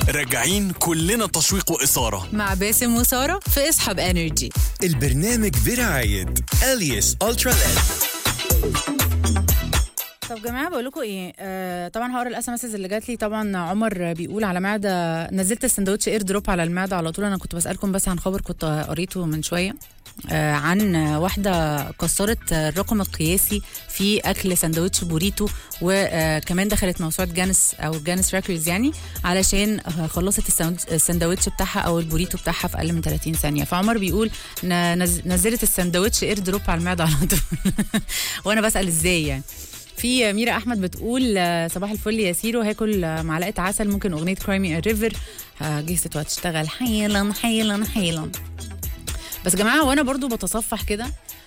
راجعين كلنا تشويق وإثارة مع باسم وسارة في اصحاب انرجي البرنامج برعاية اليس الترا ليد طب جماعه بقول لكم ايه آه طبعا هقرا الاس ام اللي جات لي طبعا عمر بيقول على معده نزلت السندوتش اير دروب على المعده على طول انا كنت بسالكم بس عن خبر كنت قريته من شويه آه عن واحده كسرت الرقم القياسي في اكل سندوتش بوريتو وكمان دخلت موسوعه جانس او جانس ريكوردز يعني علشان آه، خلصت الساند- السندوتش بتاعها او البوريتو بتاعها في اقل من 30 ثانيه فعمر بيقول ن- نز- نزلت السندوتش اير دروب على المعده على طول وانا بسال ازاي يعني في ميرا احمد بتقول آه، صباح الفل يا سيرو هاكل آه، معلقه عسل ممكن اغنيه كرايمي ريفر جهزت وهتشتغل حيلا حيلا حيلا بس يا جماعه وانا برضو بتصفح كده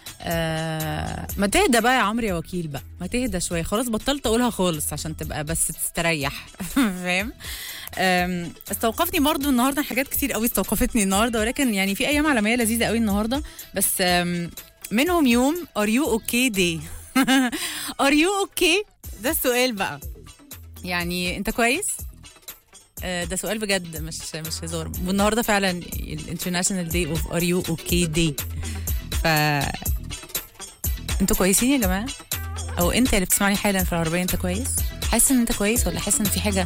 آه ما تهدى بقى يا عمرو يا وكيل بقى ما تهدى شويه خلاص بطلت اقولها خالص عشان تبقى بس تستريح فاهم آم، استوقفني برضو النهارده حاجات كتير قوي استوقفتني النهارده ولكن يعني في ايام عالميه لذيذه قوي النهارده بس آم، منهم يوم ار يو اوكي داي ار يو اوكي ده السؤال بقى يعني انت كويس آه، ده سؤال بجد مش مش هزار والنهارده فعلا الانترناشونال داي اوف ار يو اوكي داي ف انتوا كويسين يا جماعه او انت اللي بتسمعني حالا في العربيه انت كويس حاسس ان انت كويس ولا حاسس ان في حاجه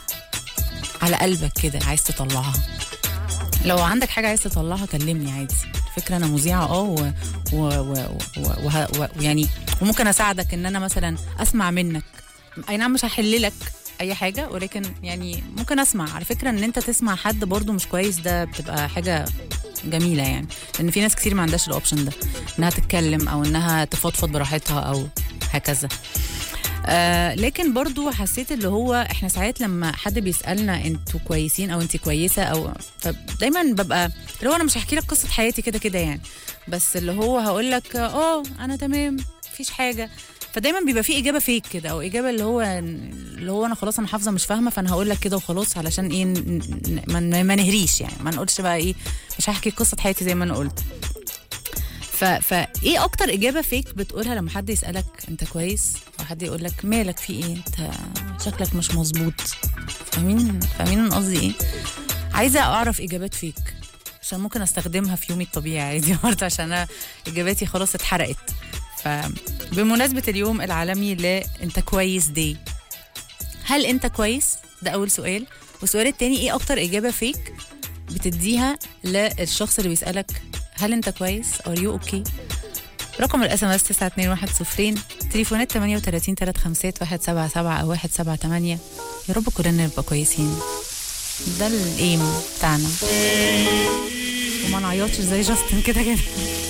على قلبك كده عايز تطلعها لو عندك حاجه عايز تطلعها كلمني عادي الفكره انا مذيعه اه و... و... و... و... وه- و... ويعني وممكن اساعدك ان انا مثلا اسمع منك اي نعم مش هحل لك اي حاجه ولكن يعني ممكن اسمع على فكره ان انت تسمع حد برضو مش كويس ده بتبقى حاجه جميله يعني لان في ناس كتير ما عندهاش الاوبشن ده انها تتكلم او انها تفضفض براحتها او هكذا آه لكن برضو حسيت اللي هو احنا ساعات لما حد بيسالنا انتوا كويسين او انت كويسه او دايما ببقى اللي هو انا مش هحكي لك قصه حياتي كده كده يعني بس اللي هو هقول لك اه انا تمام مفيش حاجه فدايما بيبقى في اجابه فيك كده او اجابه اللي هو اللي هو انا خلاص انا حافظه مش فاهمه فانا هقول لك كده وخلاص علشان ايه ن- ن- ما ن- ما نهريش يعني ما نقولش بقى ايه مش هحكي قصه حياتي زي ما انا قلت ف... فايه اكتر اجابه فيك بتقولها لما حد يسالك انت كويس او حد يقول لك مالك في ايه انت شكلك مش مظبوط فاهمين فاهمين أنا قصدي ايه عايزه اعرف اجابات فيك عشان ممكن استخدمها في يومي الطبيعي عادي برضه عشان انا اجاباتي خلاص اتحرقت فبمناسبه اليوم العالمي ل انت كويس دي هل انت كويس ده اول سؤال والسؤال التاني ايه اكتر اجابه فيك بتديها للشخص اللي بيسالك هل انت كويس ار يو اوكي رقم الاس ام اس 9210 تليفونات 38 35 177 او 178 يا رب كلنا نبقى كويسين ده الايم بتاعنا وما نعيطش زي جاستن كده كده